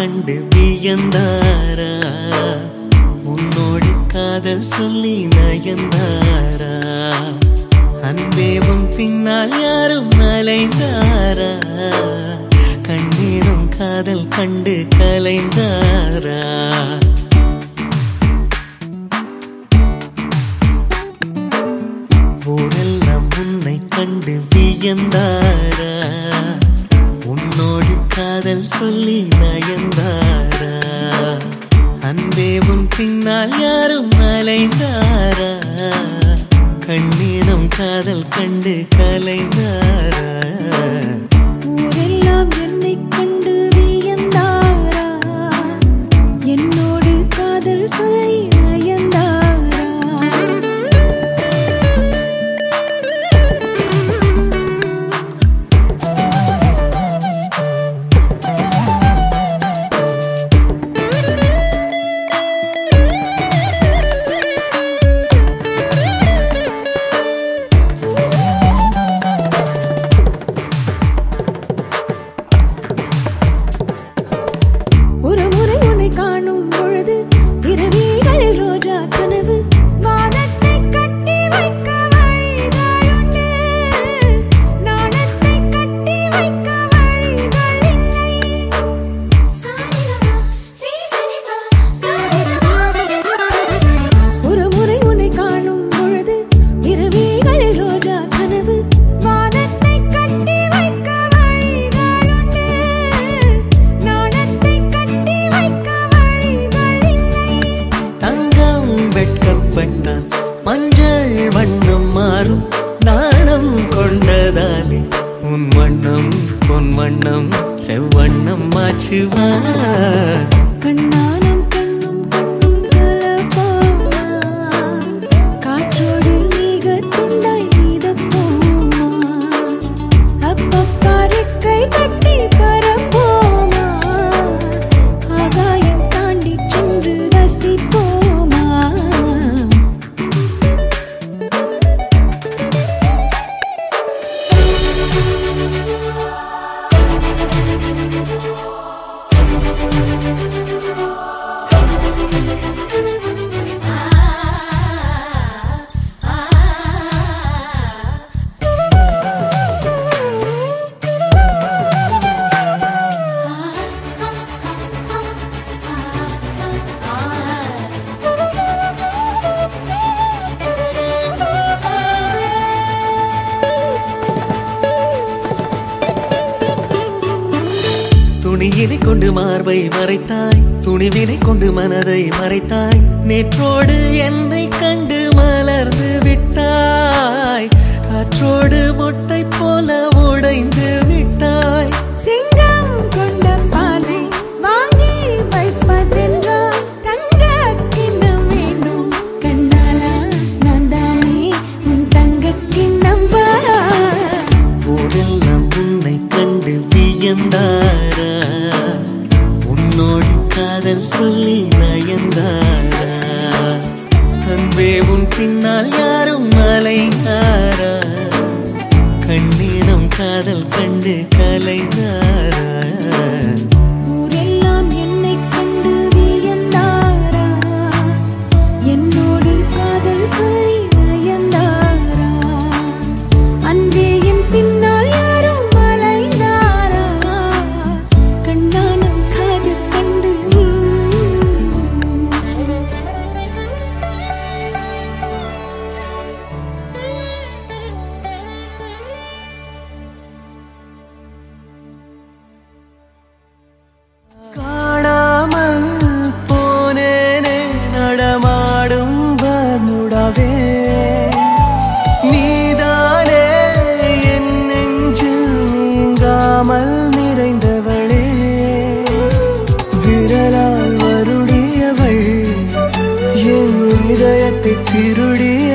கண்டு வியந்தாரா உன்னோடு காதல் சொல்லி நயந்தாரா அன்பே உன் பின்னால் யாரும் அலைந்தாரா கண்ணீரும் காதல் கண்டு கலைந்தாரா ஊரெல்லாம் உன்னை கண்டு வியந்தாரா உன்னோடு காதல் சொல்லி நயந்தாரா அன்பே உன் பின்னால் யாரும் அலைந்தாரா கண்ணீரம் காதல் கண்டு கலைந்தாரா ஊரெல்லாம் என்னைக் கண்டு வியந்தாரா என்னோடு காதல் சொல்லி நயந்தாரா ஒரு முறை உன்னை காணும் பொழுது இரவிகளில் ரோஜா கனவு வானத்தை கட்டி வைக்க வழிகளுண்டு நாணத்தை கட்டி வைக்க வழிகள் இல்லை ஒரு முறை உன்னை காணும் பொழுது இரவிகளில் ரோஜா கனவு வானத்தை கட்டி வைக்க வழிகளுண்டு நாணத்தை கட்டி வைக்க வழிகள் இல்லை தங்கம் வெட்கப்பட்டால் மஞ்சள் வண்ணம் மாறும் நாணம் கொண்டதாலே உன் வண்ணம் பொன் வண்ணம் செவ்வண்ணம் மாச்சுவா கண்ணானம் கண்ணும் கண்ணும் கலப்பாமா காற்றோடு நீக துண்டாய் நீதப்போமா அப்பப்பா ரெக்கை கட்டி பரப்போமா ஆகாயம் தாண்டி சென்று ரசிப்போமா துணியினை கொண்டு மார்பை மறைத்தாய் துணிவினை கொண்டு மனதை மறைத்தாய் நேற்றோடு என்னை கண்டு மலர்ந்து விட்டாய் காற்றோடு மொட்டை போல உடைந்து விட்டாய் சிங்கம் கொண்ட பாலை வாங்கி வைப்பதென்றால் தங்க கிண்ணம் வேண்டும் கண்ணாலா நான் தானே உன் தங்க கிண்ணம் ஊரெல்லாம் உன்னை கண்டு வியந்தாரா உன்னோடு காதல் சொல்லி நயந்தாரா அன்பே உன் பின்னால் யாரும் அலைந்தாரா கண்ணீரம் காதல் கண்டு கலைந்தாரா ஊரெல்லாம் என்னை கண்டு வியந்தாரா என்னோடு காதல் சொல்லி நயந்தாரா அன்பே என் பின்னால் யாரும் அலைந்தாரா கண்ணானம் காதல் கண்டு காணாமல் போனேனே நடமாடும் பர்முடாவே நீதானே என் நெஞ்சில் நீங்காமல் நிறைந்தவளே விரலால் வருடியவள் என் இதயத்தை திருடிய